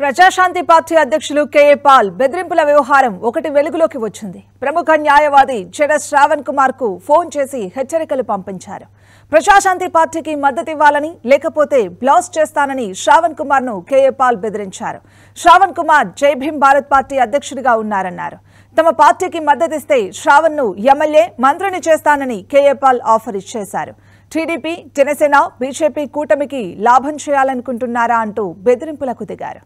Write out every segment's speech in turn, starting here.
Praja Shanti party అధ్యక్షులు KA Paul బెదిరింపుల వ్యవహారం ఒకటి వెలుగులోకి వచ్చింది ప్రముఖ న్యాయవాది జడ శ్రావణ్ కుమార్ కు ఫోన్ చేసి హెచ్చరికలు పంపించారు ప్రజాశాంతి పార్టీకి మద్దతు ఇవ్వాలని లేకపోతే బ్లాస్ట్ చేస్తానని శ్రావణ్ కుమార్ ను కేఏ పాల్ బెదిరించారు శ్రావణ్ కుమార్ జై భీమ్ భారత్ పార్టీ అధ్యక్షుడిగా ఉన్నారన్నారు తమ పార్టీకి మద్దతిస్తే శ్రావణ్ ను ఎమ్మెల్యే మంత్రిని చేస్తానని కేఏ పాల్ ఆఫర్ ఇచ్చేశారు టీడీపీ జనసేన బీజేపీ కూటమికి లాభం చేయాలనుకుంటున్నారా అంటూ బెదిరింపులకు దిగారు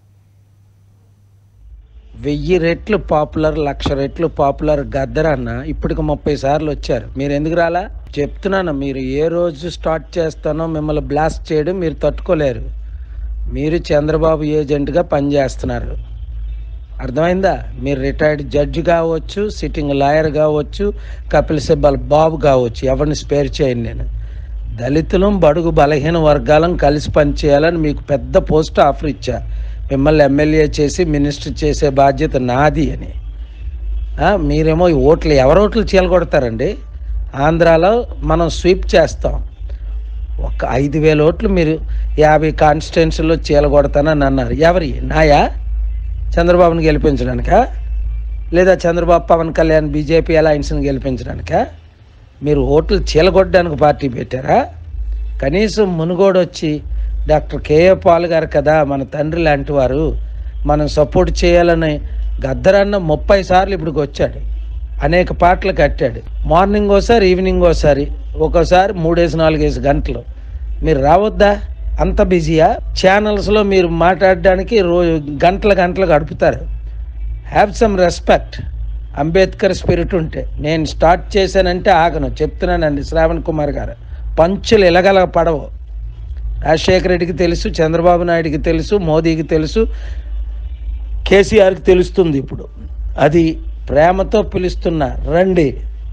వెయ్యి రెట్లు పాపులర్ లక్ష రెట్లు పాపులర్ గద్దర్ అన్న ఇప్పటికి ముప్పై సార్లు వచ్చారు మీరు ఎందుకు రాలా చెప్తున్నాను మీరు ఏ రోజు స్టార్ట్ చేస్తానో మిమ్మల్ని బ్లాస్ట్ చేయడం మీరు తట్టుకోలేరు మీరు చంద్రబాబు ఏజెంట్గా పనిచేస్తున్నారు అర్థమైందా మీరు రిటైర్డ్ జడ్జి కావచ్చు సిట్టింగ్ లాయర్ కావచ్చు కపిల్ సిబ్బల్ బాబు కావచ్చు ఎవరిని స్పేర్ చేయను నేను దళితులం బడుగు బలహీన వర్గాలం కలిసి పనిచేయాలని మీకు పెద్ద పోస్ట్ ఆఫర్ ఇచ్చా మిమ్మల్ని ఎమ్మెల్యే చేసి మినిస్టర్ చేసే బాధ్యత నాది అని ఆ, మీరేమో ఈ ఓట్లు ఎవరు ఓట్లు చీలగొడతారండి ఆంధ్రాలో మనం స్వీప్ చేస్తాం ఒక ఐదు వేల ఓట్లు మీరు యాభై కాన్స్టిట్యున్సీలో చీలగొడతానని అన్నారు ఎవరి నాయా చంద్రబాబుని గెలిపించడానికా లేదా చంద్రబాబు పవన్ కళ్యాణ్ బీజేపీ అలయన్స్ని గెలిపించడానికా మీరు ఓట్లు చీలగొట్టడానికి పార్టీ పెట్టారా కనీసం మునుగోడు వచ్చి డాక్టర్ కేఏ పాల్ గారు కదా మన తండ్రి లాంటి వారు మనం సపోర్ట్ చేయాలని గద్దరన్న ముప్పై సార్లు ఇప్పటికి వచ్చాడు అనేక పాటలు కట్టాడు మార్నింగ్ ఓసారి ఈవినింగ్ ఓసారి ఒక్కోసారి మూడేసి నాలుగేసి గంటలు మీరు రావద్దా అంత బిజీయా ఛానల్స్లో మీరు మాట్లాడడానికి రోజు గంటల గంటలు గడుపుతారు have some respect Ambedkar spirit ఉంటే నేను స్టార్ట్ చేశానంటే ఆగను చెప్తున్నానండి శ్రావణ్ కుమార్ గారు పంచులు ఇలగల పడవు రాజశేఖర రెడ్డికి తెలుసు చంద్రబాబు నాయుడికి తెలుసు మోదీకి తెలుసు కేసీఆర్కి తెలుస్తుంది ఇప్పుడు అది ప్రేమతో పిలుస్తున్నా రండి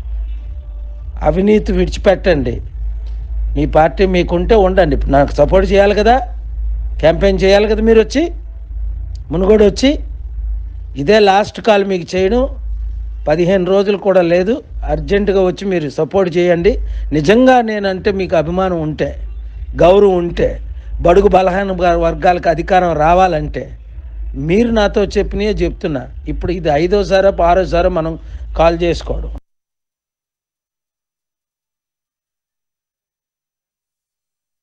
అవినీతి విడిచిపెట్టండి మీ పార్టీ మీకుంటే ఉండండి ఇప్పుడు నాకు సపోర్ట్ చేయాలి కదా క్యాంపెయిన్ చేయాలి కదా మీరు వచ్చి మునుగోడు వచ్చి ఇదే లాస్ట్ కాల్ మీకు చేయడం పదిహేను రోజులు కూడా లేదు అర్జెంటుగా వచ్చి మీరు సపోర్ట్ చేయండి నిజంగా నేనంటే మీకు అభిమానం ఉంటే గౌరవం ఉంటే బడుగు బలహీన వర్గాలకు అధికారం రావాలంటే మీరు నాతో చెప్పినయే చెప్తున్నా ఇప్పుడు ఇది ఐదోసారో ఆరోసారో మనం కాల్ చేసుకోవడం